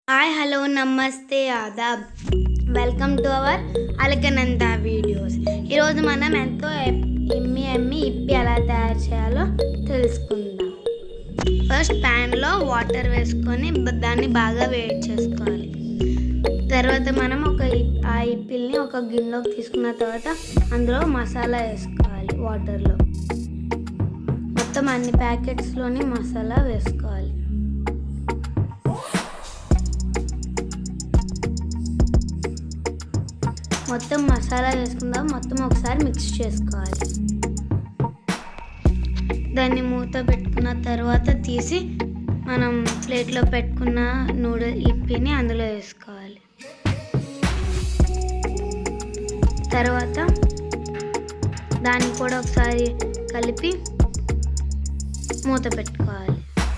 hi hello నమస్తే ఆదాబ్ welcome to our Alakananda videos ఈరోజు మనం ఎంతో ఎమ్మి ఎమ్మి ఇప్పి ఎలా తయారు చేయాలో తెలుసుకుందాం ఫస్ట్ ప్యాన్లో వాటర్ వేసుకొని బ- దాన్ని బాగా వేడి చేసుకోవాలి తర్వాత మనం ఒక ఇప్- ఆ ఇప్పిల్ని ఒక గిన్నెలోకి తీసుకున్న తర్వాత అందులో మసాలా వేసుకోవాలి వాటర్లో మొత్తం అన్ని ప్యాకెట్స్లోని మసాలా వేసుకోవాలి మొత్తం మసాలా వేసుకుందాం మొత్తం ఒకసారి మిక్స్ చేసుకోవాలి దాన్ని మూత పెట్టుకున్న తర్వాత తీసి మనం ప్లేట్లో పెట్టుకున్న నూడిల్ ఇప్పిని అందులో వేసుకోవాలి తర్వాత దాన్ని కూడా ఒకసారి కలిపి మూత పెట్టుకోవాలి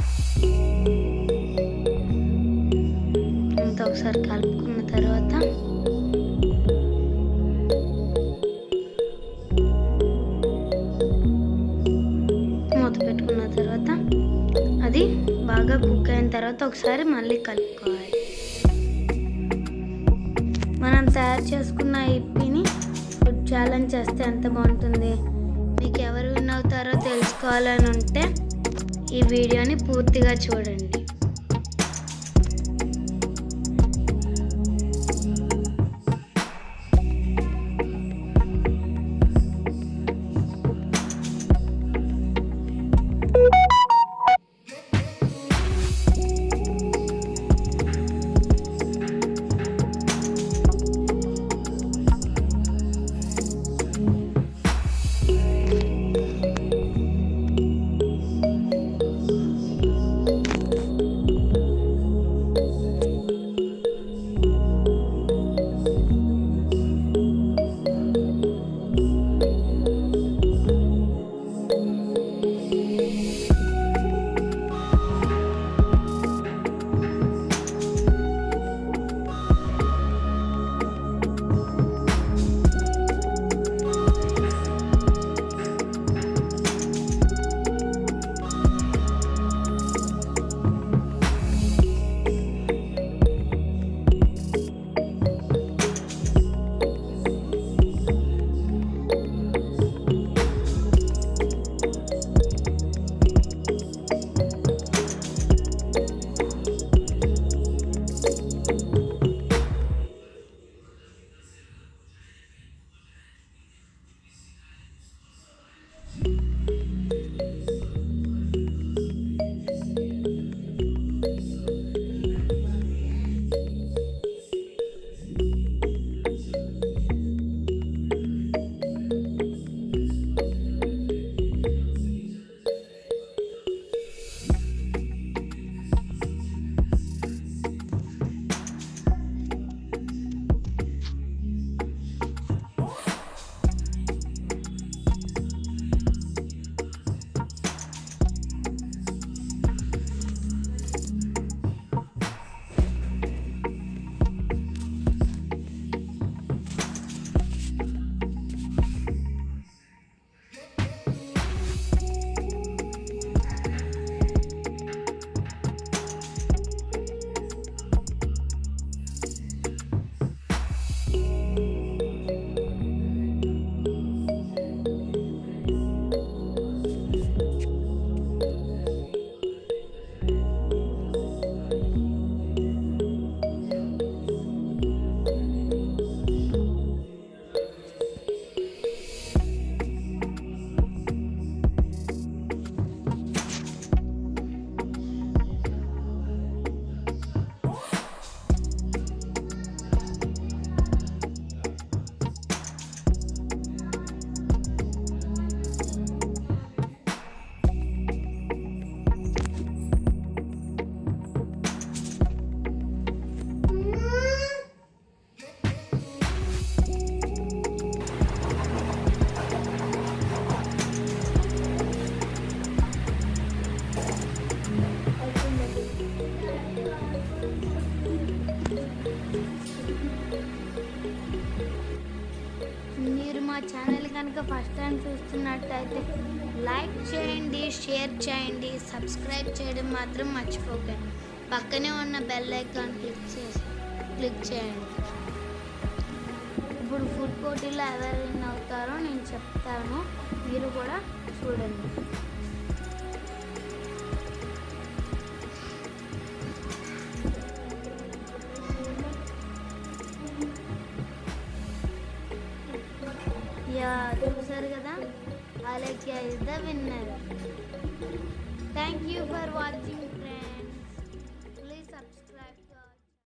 అంతా ఒకసారి కలుపుకున్న తర్వాత మూత పెట్టుకున్న తర్వాత అది బాగా కుక్ అయిన తర్వాత ఒకసారి మళ్ళీ కలుపుకోవాలి మనం తయారు చేసుకున్న ఇప్పిని ఫుడ్ ఛాలెంజ్ చేస్తే ఎంత బాగుంటుంది మీకు ఎవరు విన్ అవుతారో తెలుసుకోవాలని ఉంటే ఈ వీడియోని పూర్తిగా చూడండి మీరు మా ఛానల్ కనుక ఫస్ట్ టైం చూస్తున్నట్టయితే లైక్ చేయండి షేర్ చేయండి సబ్స్క్రైబ్ చేయడం మాత్రం మర్చిపోకండి పక్కనే ఉన్న బెల్ ఐకాన్ క్లిక్ చేసి క్లిక్ చేయండి ఇప్పుడు ఫుడ్ పోటీలో ఎవరు విన్ అవుతారో నేను చెప్తాను మీరు కూడా చూడండి యా చూసారు కదా Alekya is the winner thank you for watching